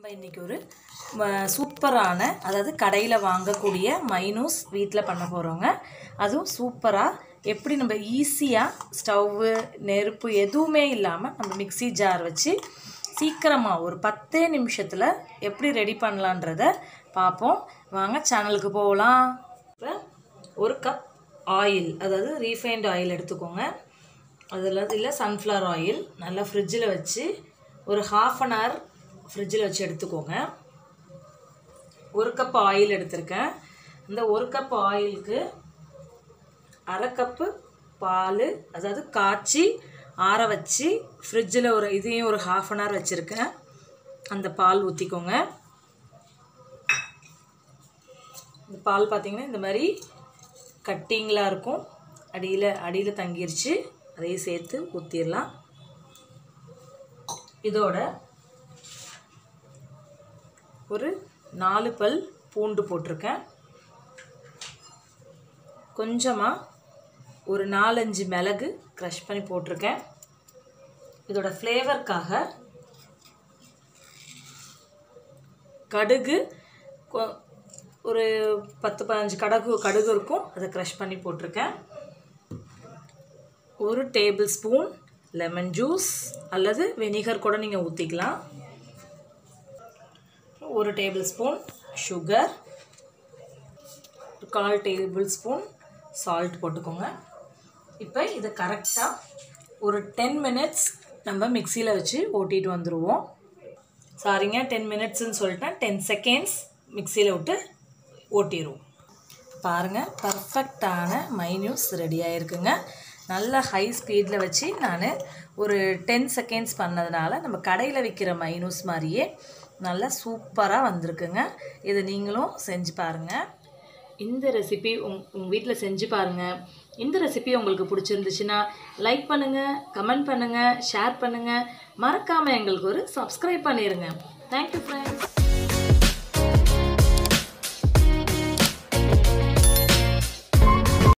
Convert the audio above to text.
நம்ம இன்றைக்கி ஒரு ம- சூப்பரான அதாவது கடையில் வாங்கக்கூடிய மைனூஸ் வீட்டில் பண்ண போகிறோங்க அதுவும் சூப்பராக எப்படி நம்ம ஈஸியாக ஸ்டவ்வு நெருப்பு எதுவுமே இல்லாமல் நம்ம மிக்ஸி ஜார் வச்சு சீக்கிரமாக ஒரு பத்தே நிமிஷத்தில் எப்படி ரெடி பண்ணலான்றத பார்ப்போம் வாங்க சேனலுக்கு போகலாம் இப்போ ஒரு கப் ஆயில் அதாவது ரீஃபைண்ட் ஆயில் எடுத்துக்கோங்க அதில் இல்லை சன்ஃப்ளவர் ஆயில் நல்லா ஃப்ரிட்ஜில் வச்சு ஒரு ஹாஃப் அன் ஹவர் ஃப்ரிட்ஜில் வச்சு எடுத்துக்கோங்க ஒரு கப் ஆயில் எடுத்திருக்கேன் இந்த ஒரு கப் ஆயிலுக்கு அரை கப்பு பால் அதாவது காய்ச்சி ஆற வச்சு ஃப்ரிட்ஜில் ஒரு இதையும் ஒரு ஹாஃப் அன் ஹவர் வச்சுருக்கேன் அந்த பால் ஊற்றிக்கோங்க இந்த பால் பார்த்தீங்கன்னா இந்த மாதிரி கட்டிங்களாக இருக்கும் அடியில் அடியில் தங்கிருச்சு அதையும் சேர்த்து ஊற்றிடலாம் இதோட ஒரு நாலு பல் பூண்டு போட்டிருக்கேன் கொஞ்சமாக ஒரு நாலஞ்சு மிளகு க்ரஷ் பண்ணி போட்டிருக்கேன் இதோட ஃப்ளேவருக்காக கடுகு கொ- ஒரு பத்து பதினஞ்சு கடுகு கடுகு இருக்கும் அதை க்ரஷ் பண்ணி போட்டிருக்கேன் ஒரு டேபிள் ஸ்பூன் லெமன் ஜூஸ் அல்லது வெனிகர் கூட நீங்கள் ஊற்றிக்கலாம் ஒரு டேபிள் ஸ்பூன் சுகர் கால் டேபிள் ஸ்பூன் சால்ட் போட்டுக்கோங்க இப்போ இதை கரெக்டாக ஒரு டென் மினிட்ஸ் நம்ம மிக்சியில் வச்சு ஓட்டிட்டு வந்துடுவோம் சாரிங்க டென் மினிட்ஸ்னு சொல்லிட்டேன் டென் செகண்ட்ஸ் மிக்சியில் விட்டு ஓட்டிடுவோம் பாருங்கள் பர்ஃபெக்டான மைன்யூஸ் ரெடி ஆயிருக்குங்க நல்ல ஹை ஸ்பீடில் வச்சு நான் ஒரு டென் செகண்ட்ஸ் பண்ணதுனால நம்ம கடையில் விற்கிற மைனூஸ் மாதிரியே நல்லா சூப்பராக வந்திருக்குங்க இதை நீங்களும் செஞ்சு பாருங்கள் இந்த ரெசிபி உங் உங்கள் வீட்டில் செஞ்சு பாருங்கள் இந்த ரெசிபி உங்களுக்கு பிடிச்சிருந்துச்சுன்னா லைக் பண்ணுங்கள் கமெண்ட் பண்ணுங்கள் ஷேர் பண்ணுங்கள் மறக்காமல் எங்களுக்கு ஒரு சப்ஸ்கிரைப் பண்ணிடுங்க தேங்க்யூ ஃப்ரெண்ட்ஸ்